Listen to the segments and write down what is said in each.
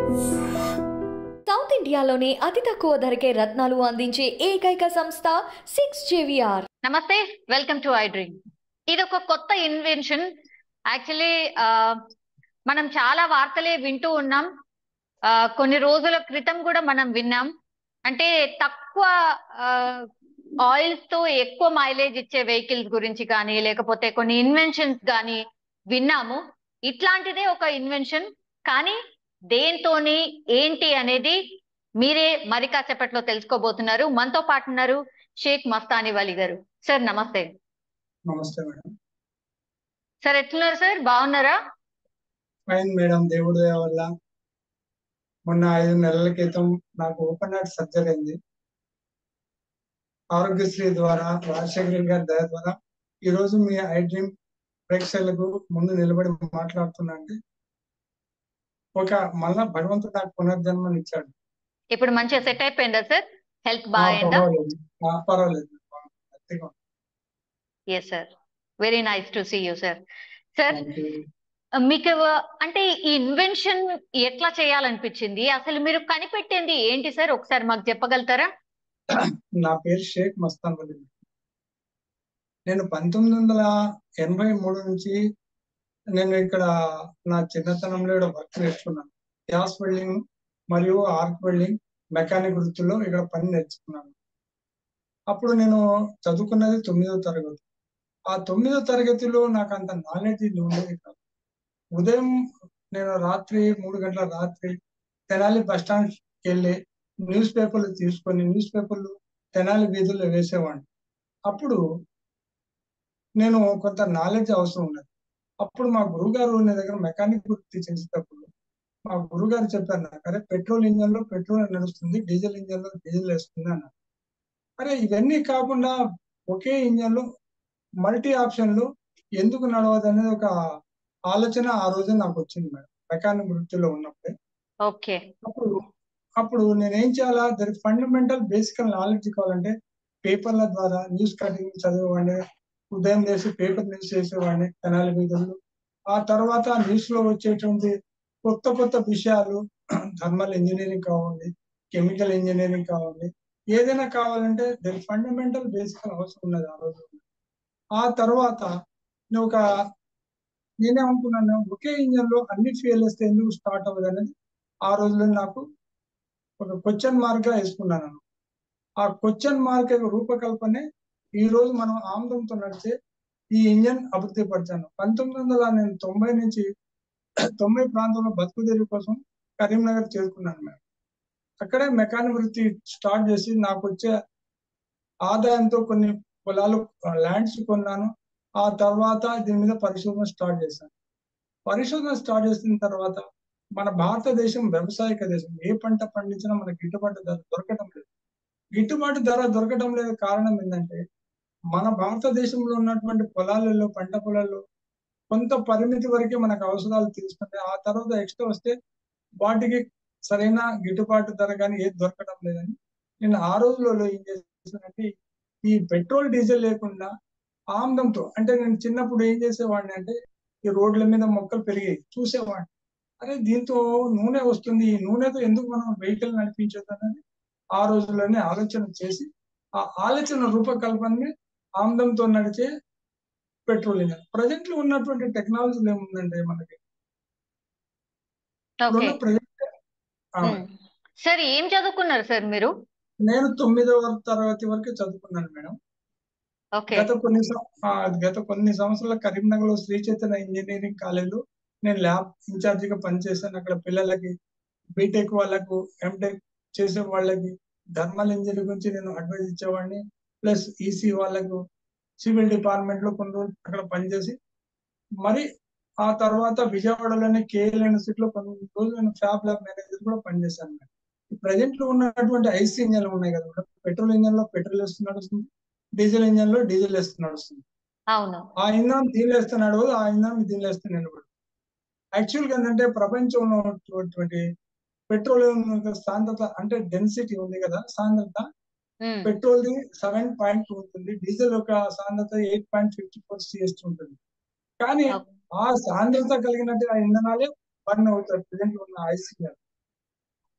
South ఇండియాలోనే అతి తక్కువ ధరకే రత్నాలు అందించే ఏకైక సంస్థ సిక్స్ జేవిఆర్ నమస్తే వెల్కమ్ టు ఐ డ్రీమ్ ఇది ఒక కొత్త ఇన్వెన్షన్ యాక్చువల్లీ మనం చాలా వార్తలే వింటూ ఉన్నాం ఆ, కొన్ని రోజుల క్రితం కూడా మనం విన్నాం అంటే తక్కువ ఆయిల్స్ తో ఎక్కువ మైలేజ్ ఇచ్చే వెహికల్స్ గురించి కానీ లేకపోతే కొన్ని ఇన్వెన్షన్స్ కానీ విన్నాము ఇట్లాంటిదే ఒక ఇన్వెన్షన్ కానీ దేంతోని ఏంటి అనేది మీరే మరి కాసేపట్లో తెలుసుకోబోతున్నారు మనతో పాటు ఉన్నారు షేక్ మస్తాని వలి గారు సార్ నమస్తే నమస్తే మేడం సార్ ఎట్లున్నారు సార్ బాగున్నారా ఫైన్ మేడం దేవుడి దయ వల్ల మొన్న ఐదు నెలల క్రితం నాకు ఓపెన్ హార్ట్ సర్జరీ అయింది ఆరోగ్యశ్రీ ద్వారా రాజశేఖర్ గారి దయ ద్వారా ఈ రోజు మీ ఐ డ్రీమ్ ప్రేక్షకులకు ముందు నిలబడి మాట్లాడుతున్నా అంటే ఒక మళ్ళా భగవంతుడు నాకు పునర్జన్మని ఇచ్చాడు ఇప్పుడు మంచిగా సెట్ అయిపోయిందా సార్ హెల్త్ ఆ, బాగా అయిందా పర్వాలేదు ఆ, పర్వాలేదు హ్యాపీగా ఉంది. Yes sir very nice to see you sir sir Thank you. మీకు అంటే ఈ ఇన్వెన్షన్ ఎట్లా చేయాలనిపించింది అసలు మీరు కనిపెట్టింది ఏంటి సార్ ఒకసారి మాకు చెప్పగలుగుతారా నా పేరు షేక్ మస్తాన్ వలి నేను పంతొమ్మిది వందల ఎనభై మూడు నుంచి నేను ఇక్కడ నా చిన్నతనంలో ఇక్కడ వర్క్ నేర్చుకున్నాను గ్యాస్ వెల్డింగ్ మరియు ఆర్క్ వెల్డింగ్ మెకానిక్ వృత్తిలో ఇక్కడ పని నేర్చుకున్నాను అప్పుడు నేను చదువుకున్నది తొమ్మిదో తరగతి ఆ తొమ్మిదో తరగతిలో నాకు అంత నాలెడ్జ్ ఉండేది కాదు ఉదయం నేను రాత్రి మూడు గంటల రాత్రి తెనాలి బస్ స్టాండ్కి వెళ్ళి న్యూస్ పేపర్లు తీసుకొని న్యూస్ పేపర్లు తెనాలి వీధుల్లో వేసేవాడిని అప్పుడు నేను కొంత నాలెడ్జ్ అవసరం ఉన్నది అప్పుడు మా గురుగారు నా దగ్గర మెకానిక్ వృత్తి చేసేటప్పుడు మా గురుగారు చెప్పారు నాకు అరే పెట్రోల్ ఇంజన్ లో పెట్రోల్ నడుస్తుంది డీజిల్ ఇంజన్ లో డీజిల్ వేస్తుంది అన్నారు అరే ఇవన్నీ కాకుండా ఒకే ఇంజన్ లో మల్టీ ఆప్షన్లు ఎందుకు నడవదు అనేది ఒక ఆలోచన ఆ రోజు నాకు వచ్చింది మేడం మెకానిక్ వృత్తిలో ఉన్నప్పుడే ఓకే అప్పుడు అప్పుడు నేనేం చేయాలా దాని ఫండమెంటల్ బేసికల్ నాలెడ్జ్ కావాలంటే పేపర్ల ద్వారా న్యూస్ కటింగ్ చదివేవాడిని ఉదయం చేసి పేపర్ న్యూస్ చేసేవాడిని తెనాలి వీధుల్లో ఆ తర్వాత న్యూస్ లో వచ్చేటువంటి కొత్త కొత్త విషయాలు థర్మల్ ఇంజనీరింగ్ కావాలి కెమికల్ ఇంజనీరింగ్ కావాలి ఏదైనా కావాలంటే దాని ఫండమెంటల్ బేసికల్ అవసరం ఉన్నది ఆ రోజు ఆ తర్వాత నేను ఒక నేనేమనుకున్నాను ఒకే ఇంజన్ లో అన్ని ఫెయిల్ వేస్తే ఎందుకు స్టార్ట్ అవ్వదు అనేది ఆ రోజులో నాకు ఒక క్వశ్చన్ మార్క్ గా వేసుకున్నాను ఆ క్వశ్చన్ మార్క్ యొక్క రూపకల్పనే ఈ రోజు మనం ఆముదంతో నడిచే ఈ ఇంజన్ అభివృద్ధి పరిచాను పంతొమ్మిది వందల నేను తొంభై నుంచి తొంభై ప్రాంతంలో బతుకుదేరి కోసం కరీంనగర్ చేరుకున్నాను మేడం అక్కడే మెకానిక్ వృత్తి స్టార్ట్ చేసి నాకు వచ్చే ఆదాయంతో కొన్ని పొలాలు ల్యాండ్స్ కొన్నాను ఆ తర్వాత దీని మీద పరిశోధన స్టార్ట్ చేశాను పరిశోధన స్టార్ట్ చేసిన తర్వాత మన భారతదేశం వ్యవసాయక దేశం ఏ పంట పండించినా మనకి గిట్టుబాటు ధర దొరకడం లేదు గిట్టుబాటు ధర దొరకడం లేదు కారణం ఏంటంటే మన భారతదేశంలో ఉన్నటువంటి పొలాలలో పంట పొలాల్లో కొంత పరిమితి వరకే మనకు అవసరాలు తీరుస్తుంటాయి ఆ తర్వాత ఎక్స్ట్రా వస్తే వాటికి సరైన గిట్టుబాటు ధర కానీ ఏది దొరకడం లేదని నేను ఆ రోజులలో ఏం చేశానంటే ఈ పెట్రోల్ డీజిల్ లేకుండా ఆమ్దంతో అంటే నేను చిన్నప్పుడు ఏం చేసేవాడిని అంటే ఈ రోడ్ల మీద మొక్కలు పెరిగాయి చూసేవాడిని అరే దీంతో నూనె వస్తుంది ఈ నూనెతో ఎందుకు మనం వెహికల్ నడిపించదు అనేది ఆ రోజుల్లోనే ఆలోచన చేసి ఆ ఆలోచన రూపకల్పనని ఆమ్దంతో నడిచే పెట్రోల్ ఇంజన్ ప్రజెంట్ లో ఉన్నటువంటి టెక్నాలజీలు ఏముందంటే మనకి ఓకే ఇప్పుడున్న ప్రజెంట్ సార్ ఏం చదువుకున్నారు సార్ మీరు నేను తొమ్మిదవ తరగతి వరకు చదువుకున్నాను మేడం ఓకే గత కొన్ని సం- ఆ, గత కొన్ని సంవత్సరాల కరీంనగర్ లో శ్రీ చైతన్య ఇంజనీరింగ్ కాలేజ్ నేను ల్యాబ్ ఇన్ఛార్జ్ గా పనిచేశాను అక్కడ పిల్లలకి బీటెక్ వాళ్ళకు ఎంటెక్ చేసే వాళ్ళకి థర్మల్ ఇంజనీర్ గురించి నేను అడ్వైజ్ ఇచ్చేవాడిని ప్లస్ ఈసీ వాళ్ళకు సివిల్ డిపార్ట్మెంట్ లో కొన్ని రోజులు అక్కడ పనిచేసి మరి ఆ తర్వాత విజయవాడలోని కేఎల్ యూనివర్సిటీలో కొన్ని రోజులు నేను ఫ్యాబ్ ల్యాబ్ మేనేజర్ కూడా పనిచేశాను ప్రజెంట్ లో ఉన్నటువంటి ఐసీ ఇంజన్లు ఉన్నాయి కదా మేడం పెట్రోల్ ఇంజన్ లో పెట్రోల్ వేస్తూ నడుస్తుంది డీజిల్ ఇంజన్ లో డీజిల్ వేస్తూ నడుస్తుంది అవును ఆ ఇంధనం దీనిలో వేస్తే నడవదు ఆ ఇంధనం దీనిలో వేస్తే నిలబడు యాక్చువల్ గా ఏంటంటే ప్రపంచంలో ఉన్నటువంటి పెట్రోలియం యొక్క సాంద్రత అంటే డెన్సిటీ ఉంది కదా సాంద్రత ఉమ్, పెట్రోల్ ది సెవెన్ పాయింట్ టూ ఉంటుంది డీజిల్ యొక్క సాంద్రత eight point fifty four CS ఉంటుంది కానీ ఓకే. ఆ సాంద్రత కలిగినట్టు ఆ ఇంధనాలే బర్న్ అవుతాయి ప్రజెంట్ ఉన్న ఐసీఆర్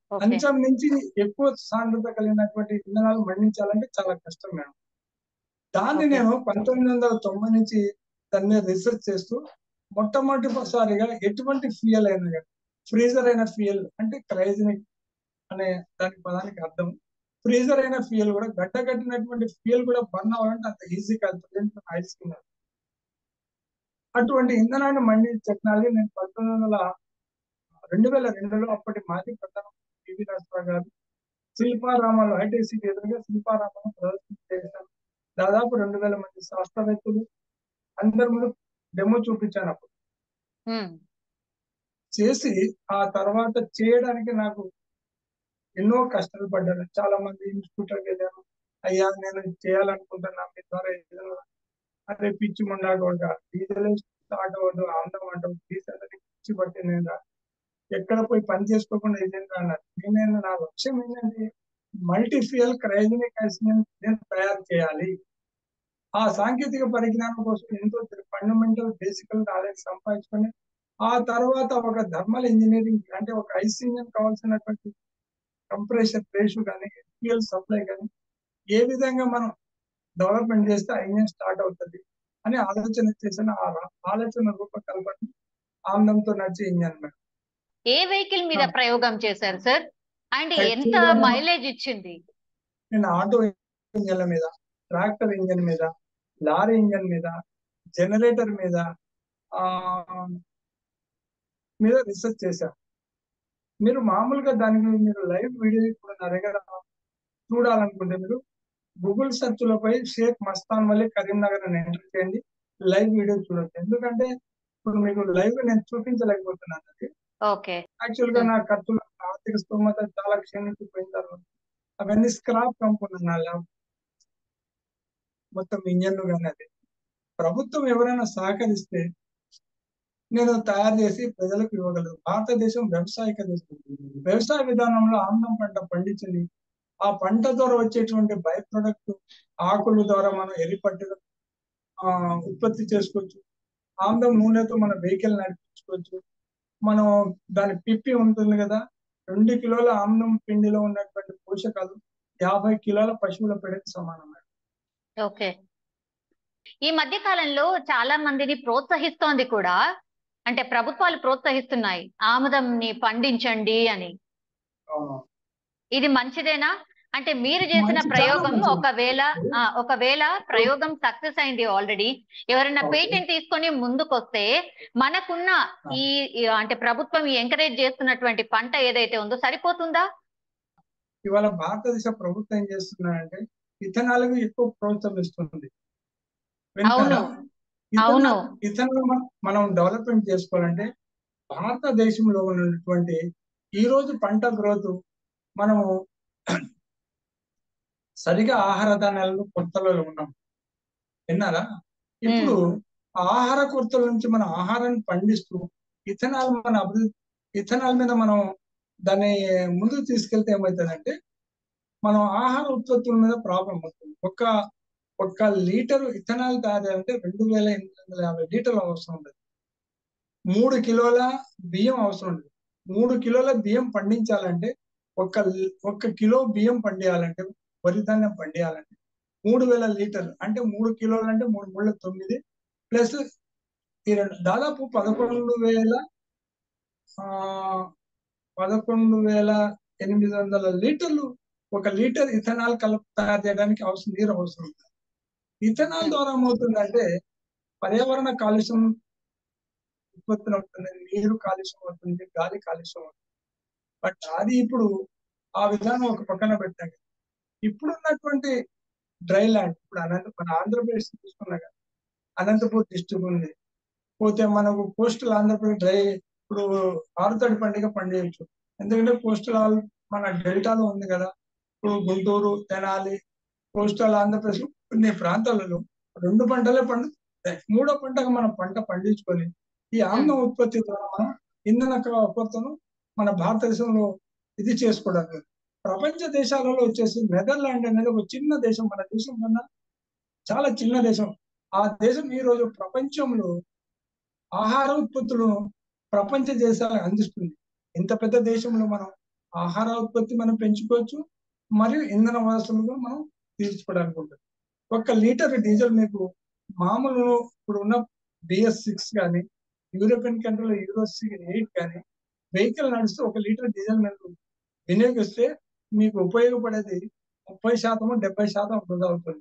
ఓకే అంచం నుంచి ఎక్కువ సాంద్రత కలిగినటువంటి ఇంధనాలు మండించాలంటే చాలా కష్టం మేడం దాన్ని ఓకే. నేను పంతొమ్మిది వందల తొంభై నుంచి దాని మీద రీసెర్చ్ చేస్తూ మొట్టమొదటిసారిగా ఎటువంటి ఫ్యూయల్ అయినా కానీ ఫ్రీజర్ అయిన ఫ్యూయల్ అంటే క్రైజనిక్ అనే దాని పదానికి అర్థం ఫ్రీజర్ అయిన ఫ్యూయల్ కూడా గడ్డ కట్టినటువంటి ఫ్యూయల్ కూడా బర్న్ అవ్వాలంటే అంత ఈజీ కాదు ప్రజెంట్ ఆయిల్స్ కింద అటువంటి ఇంధనాన్ని మండి టెక్నాలజీ నేను పంతొమ్మిది వందల రెండు వేల రెండులో అప్పటి మాజీ ప్రధాన పివి నరసింహరావు గారు శిల్పారామాలు ఐటీసీ ఎదురుగా శిల్పారామాలను ప్రదర్శన చేశాను దాదాపు రెండు వేల మంది శాస్త్రవేత్తలు అందరి ముందు డెమో చూపించాను అప్పుడు ఉమ్, చేసి ఆ తర్వాత చేయడానికి నాకు ఎన్నో కష్టాలు పడ్డాను చాలా మంది ఇన్స్టిట్యూట్కి వెళ్ళాను అయ్యా నేను ఇది చేయాలనుకుంటున్నా మీ ద్వారా ఏదైనా అదే పిచ్చి ముండాడు డీజిల్ స్టార్ట్ అవ్వదు ఆందం అంటాం ప్లీజ్ అందరికి పిచ్చి పట్టి నేను రా. ఎక్కడ పోయి పని చేసుకోకుండా ఇదేంటా అన్నారు నేను నా లక్ష్యం ఏంటంటే మల్టీ ఫ్యూయల్ క్రైజనిక్ నేను తయారు చేయాలి ఆ సాంకేతిక పరిజ్ఞానం కోసం ఎంతో ఫండమెంటల్ బేసికల్ నాలెడ్జ్ సంపాదించుకొని ఆ తర్వాత ఒక థర్మల్ ఇంజనీరింగ్ అంటే ఒక ఐస్ ఇంజన్ కావాల్సినటువంటి కంప్రెషన్ రేషు కానీ ఫ్యూయల్ సప్లై కానీ ఏ విధంగా మనం డెవలప్మెంట్ చేస్తే ఆ ఇంజన్ స్టార్ట్ అవుతుంది అని ఆలోచన చేసిన ఆ రా- ఆలోచన రూపకల్పన ఆనందంతో నడిచే ఇంజన్ మేడం ఏ వెహికల్ మీద ఆ. ప్రయోగం చేశారు సార్ అండ్ ఎంత Actually గా- మైలేజ్ ఇచ్చింది నేను ఆటో ఇంజన్ల మీద ట్రాక్టర్ ఇంజన్ మీద లారీ ఇంజన్ మీద జనరేటర్ మీద ఆ మీద రీసెర్చ్ చేశాను మీరు మామూలుగా దానికి మీరు లైవ్ వీడియో ఇప్పుడు నా దగ్గర చూడాలనుకుంటే మీరు గూగుల్ సెర్చ్ లోపై షేక్ మస్తాన్ వల్లి కరీంనగర్ అని ఎంటర్ చేయండి లైవ్ వీడియో చూడొచ్చు ఎందుకంటే ఇప్పుడు మీకు లైవ్ నేను చూపించలేకపోతున్నాను అది ఓకే యాక్చువల్ గా నా ఖర్చులు ఆర్థిక స్తోమత చాలా క్షీణించిపోయిన తర్వాత అవన్నీ స్క్రాప్ కంపెనీ నా ల్యాబ్ మొత్తం ఇంజన్లు కానీ అది ప్రభుత్వం ఎవరైనా సహకరిస్తే నేను తయారు చేసి ప్రజలకు ఇవ్వగలరు భారతదేశం వ్యవసాయక దేశం వ్యవసాయ విధానంలో ఆమ్లం పంట పండించింది ఆ పంట ద్వారా వచ్చేటువంటి బై ప్రొడక్ట్ ఆకుల ద్వారా మనం ఎరిపట్టు ఆ ఉత్పత్తి చేసుకోవచ్చు ఆమ్లం నూనెతో మన వెహికల్ నడిపించుకోవచ్చు మనం దాని పిప్పి ఉంటుంది కదా రెండు కిలోల ఆమ్లం పిండిలో ఉన్నటువంటి పోషకాలు యాభై కిలోల పశువుల పెడకి సమానం ఓకే ఈ మధ్య కాలంలో చాలా మందిని ప్రోత్సహిస్తోంది కూడా అంటే ప్రభుత్వాలు ప్రోత్సహిస్తున్నాయి ఆముదంని పండించండి అని అవును ఇది మంచిదేనా అంటే మీరు చేసిన మంచి- చాలా ప్రయోగం మంచిది. ఒకవేళ ఆ, ఒకవేళ ప్రయోగం సక్సెస్ అయింది ఆల్రెడీ ఎవరైనా Okay. పేటెంట్ తీసుకొని ముందుకొస్తే మనకున్న ఈ ఈ అంటే ప్రభుత్వం ఎంకరేజ్ చేస్తున్నటువంటి పంట ఏదైతే ఉందో సరిపోతుందా ఇవాళ భారతదేశ ప్రభుత్వం ఏం చేస్తున్నారంటే ఇథనాల్ ఎక్కువ ప్రోత్సహిస్తుంది అవును అవును ఇథనాల్ మనం డెవలప్మెంట్ చేసుకోవాలంటే భారతదేశంలో ఉన్నటువంటి ఈ రోజు పంట గ్రోత్ మనము సరిగా ఆహార ధాన్యాలను కొరతలో ఉన్నాం విన్నారా ఇప్పుడు ఆ ఆహార కొరతల నుంచి మన ఆహారాన్ని పండిస్తూ ఇథనాల్ మన అభివృద్ధి ఇథనాల్ మీద మనం దాన్ని ముందుకు తీసుకెళ్తే ఏమవుతుందంటే మనం ఆహార ఉత్పత్తుల మీద ప్రాబ్లం అవుతుంది ఒక ఒక్క లీటర్ ఇథనాల్ తయారంటే రెండు వేల ఎనిమిది వందల యాభై లీటర్లు అవసరం ఉంటుంది మూడు కిలోల బియ్యం అవసరం ఉంటుంది మూడు కిలోల బియ్యం పండించాలంటే ఒక ఒక్క కిలో బియ్యం పండియాలంటే వరి ధాన్యం పండియాలంటే మూడు వేల లీటర్లు అంటే మూడు కిలోలు అంటే మూడు మూడు తొమ్మిది ప్లస్ ఈ రెండు దాదాపు పదకొండు వేల ఆ పదకొండు వేల ఎనిమిది వందల లీటర్లు ఒక లీటర్ ఇథనాల్ కలుపు తయారు చేయడానికి అవసరం నీరు అవసరం ఉంది ఇథనాల్ ద్వారా ఏమవుతుందంటే పర్యావరణ కాలుష్యం ఉత్పత్తి అవుతుంది నీరు కాలుష్యం అవుతుంది గాలి కాలుష్యం అవుతుంది బట్ అది ఇప్పుడు ఆ విధానం ఒక పక్కన పెట్టాక ఇప్పుడు ఉన్నటువంటి డ్రై ల్యాండ్ ఇప్పుడు అనంత మన ఆంధ్రప్రదేశ్ తీసుకున్నా కదా అనంతపూర్ డిస్టిక్ ఉంది పోతే మనకు కోస్టల్ ఆంధ్రప్రదేశ్ డ్రై ఇప్పుడు ఆరుతడి పండుగ పండించు ఎందుకంటే కోస్టల్ మన డెల్టాలో ఉంది కదా ఇప్పుడు గుంటూరు తెనాలి కోస్టల్ ఆంధ్రప్రదేశ్ కొన్ని ప్రాంతాలలో రెండు పంటలే పండు మూడో పంటగా మనం పంట పండించుకొని ఈ ఆమ్లం ఉత్పత్తి ద్వారా మనం ఇంధన కొరతను మన భారతదేశంలో ఇది చేసుకోవడానికి ప్రపంచ దేశాలలో వచ్చేసి నెదర్లాండ్ అనేది ఒక చిన్న దేశం మన దేశం కన్నా చాలా చిన్న దేశం ఆ దేశం ఈ రోజు ప్రపంచంలో ఆహార ఉత్పత్తులను ప్రపంచ దేశాలకు అందిస్తుంది ఇంత పెద్ద దేశంలో మనం ఆహార ఉత్పత్తి మనం పెంచుకోవచ్చు మరియు ఇంధన వసతులు మనం తీర్చుకోవడానికి ఉంటుంది ఒక లీటర్ డీజిల్ మీకు మామూలు ఇప్పుడు ఉన్న బిఎస్ సిక్స్ కానీ యూరోపియన్ కంట్రీలో యూరో ఎయిట్ కానీ వెహికల్ నడుస్తూ ఒక లీటర్ డీజిల్ మీకు వినియోగిస్తే మీకు ఉపయోగపడేది ముప్పై శాతము డెబ్బై శాతం వృధా అవుతుంది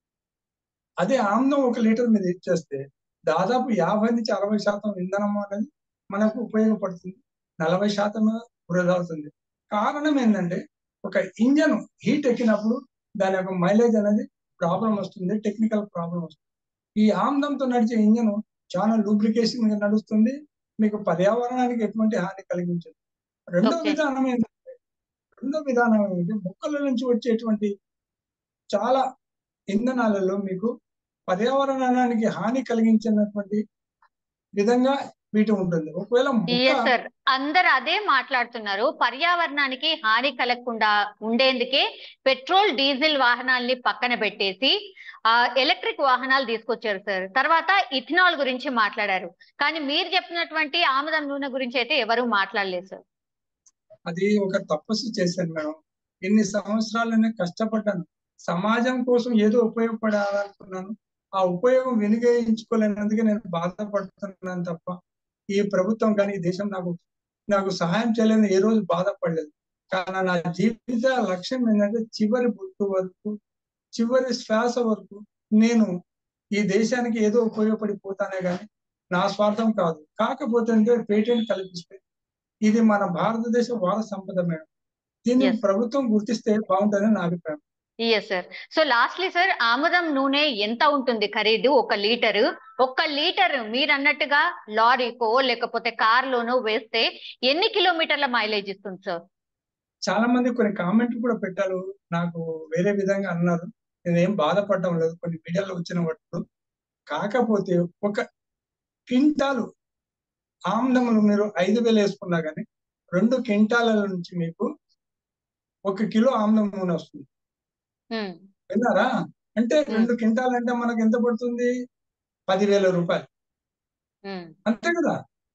అదే ఆమ్లం ఒక లీటర్ మీద ఇచ్చేస్తే దాదాపు యాభై నుంచి అరవై శాతం ఇంధనం అనేది మనకు ఉపయోగపడుతుంది నలభై శాతం వృధా అవుతుంది కారణం ఏంటంటే ఒక ఇంజన్ హీట్ ఎక్కినప్పుడు దాని యొక్క మైలేజ్ అనేది ప్రాబ్లం వస్తుంది టెక్నికల్ ప్రాబ్లం వస్తుంది ఈ ఆమ్లంతో నడిచే ఇంజన్ చాలా లూబ్రికేషన్ గా నడుస్తుంది మీకు పర్యావరణానికి ఎటువంటి హాని కలిగించదు రెండో Okay. విధానం ఏంటంటే రెండో విధానం ఏంటంటే మొక్కల నుంచి వచ్చేటువంటి చాలా ఇంధనాలలో మీకు పర్యావరణానికి హాని కలిగించినటువంటి విధంగా వీటి ఉంటుంది ఒకవేళ ఎస్ మొక్క సార్ అందరు అదే మాట్లాడుతున్నారు పర్యావరణానికి హాని కలగకుండా ఉండేందుకే పెట్రోల్ డీజిల్ వాహనాల్ని పక్కన పెట్టేసి ఆ ఎలక్ట్రిక్ వాహనాలు తీసుకొచ్చారు సార్ తర్వాత ఇథనాల్ గురించి మాట్లాడారు కానీ మీరు చెప్పినటువంటి ఆముదం నూనె గురించి అయితే ఎవరు మాట్లాడలేదు సార్ అది ఒక తపస్సు చేశాను మేడం ఎన్ని సంవత్సరాలనే కష్టపడ్డాను సమాజం కోసం ఏదో ఉపయోగపడాలనుకున్నాను ఆ ఉపయోగం వినియోగించుకోలేనందుకే నేను బాధపడుతున్నాను తప్ప ఈ ప్రభుత్వం కానీ ఈ దేశం నాకు నాకు సహాయం చేయలేని ఏ రోజు బాధపడలేదు కానీ నా జీవిత లక్ష్యం ఏంటంటే చివరి బుట్టు వరకు చివరి శ్వాస వరకు నేను ఈ దేశానికి ఏదో ఉపయోగపడిపోతానే కానీ నా స్వార్థం కాదు కాకపోతే అంటే పేటెంట్ కల్పిస్తే ఇది మన భారతదేశ వార సంపద మేడం దీన్ని Yes. ప్రభుత్వం గుర్తిస్తే బాగుంటుందని నా అభిప్రాయం yes sir so lastly sir ఆముదం నూనె ఎంత ఉంటుంది ఖరీదు ఒక లీటర్ ఒక్క లీటర్ మీరు అన్నట్టుగా లారీకో లేకపోతే కార్లోనో వేస్తే ఎన్ని కిలోమీటర్ల మైలేజ్ ఇస్తుంది సార్ చాలా మంది కొన్ని కామెంట్ కూడా పెట్టారు నాకు వేరే విధంగా అన్నారు నేనేం బాధపడడం లేదు కొన్ని మీడియాలో వచ్చిన వాటిలో కాకపోతే ఒక క్వింటాలు ఆమ్లములు మీరు ఐదు వేలు వేసుకున్నా కానీ రెండు క్వింటాల నుంచి మీకు ఒక కిలో ఆమ్లం నూనె వస్తుంది ఉమ్, విన్నారా అంటే రెండు క్వింటాలు అంటే మనకు ఎంత పడుతుంది పదివేల రూపాయలు ఉమ్, అంతే కదా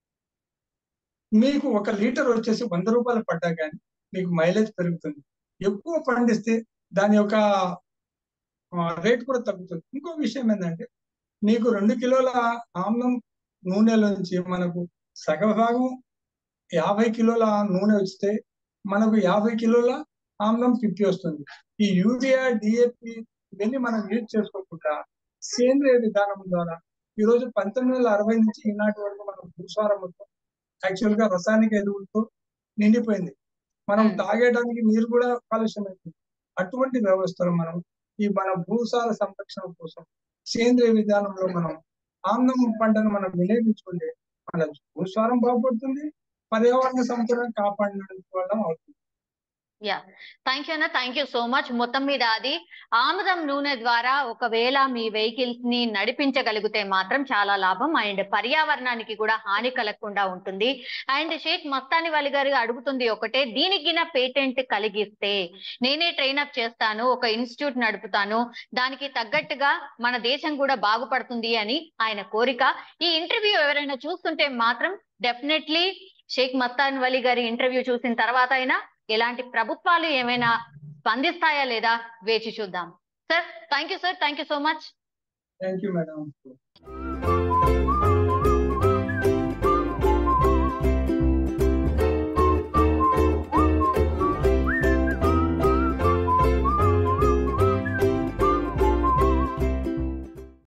మీకు ఒక లీటర్ వచ్చేసి వంద రూపాయలు పడ్డా కానీ మీకు మైలేజ్ పెరుగుతుంది ఎక్కువ పండిస్తే దాని యొక్క రేట్ కూడా తగ్గుతుంది ఇంకో విషయం ఏంటంటే మీకు రెండు కిలోల ఆమ్లం నూనెల నుంచి మనకు సగభాగం యాభై కిలోల నూనె వస్తే మనకు యాభై కిలోల ఆమ్లం పిప్పి వస్తుంది ఈ యూరియా డిఏపి ఇవన్నీ మనం యూజ్ చేసుకోకుండా సేంద్రియ విధానం ద్వారా ఈ రోజు పంతొమ్మిది వందల అరవై నుంచి ఈనాటి వరకు మనం భూసారం మొత్తం యాక్చువల్ గా రసాయనిక ఎరువులతో నిండిపోయింది మనం Hmm. తాగేయడానికి నీరు కూడా కాలుష్యం అవుతుంది అటువంటి వ్యవస్థలు మనం ఈ మన భూసార సంరక్షణ కోసం సేంద్రియ విధానంలో మనం ఆమ్లం పంటను మనం వినియోగించుకుంటే మన భూసారం బాగుపడుతుంది పర్యావరణ సంతులన కాపాడడానికి వల్ల అవుతుంది యా థ్యాంక్ యూ అన్న థ్యాంక్ యూ సో మచ్ మొత్తం మీద అది ఆముదం నూనె ద్వారా ఒకవేళ మీ వెహికల్స్ ని నడిపించగలిగితే మాత్రం చాలా లాభం అండ్ పర్యావరణానికి కూడా హాని కలగకుండా ఉంటుంది అండ్ షేక్ మస్తాని వలి గారు అడుగుతుంది ఒకటే దీనికి పేటెంట్ కలిగిస్తే నేనే ట్రైన్ అప్ చేస్తాను ఒక ఇన్స్టిట్యూట్ నడుపుతాను దానికి తగ్గట్టుగా మన దేశం కూడా బాగుపడుతుంది అని ఆయన కోరిక ఈ ఇంటర్వ్యూ ఎవరైనా చూస్తుంటే మాత్రం డెఫినెట్లీ షేక్ మస్తాన్ వలి గారి ఇంటర్వ్యూ చూసిన తర్వాత అయినా ఎలాంటి ప్రభుత్వాలు ఏమైనా స్పందిస్తాయా లేదా వేచి చూద్దాం sir thank you sir thank you so much thank you madam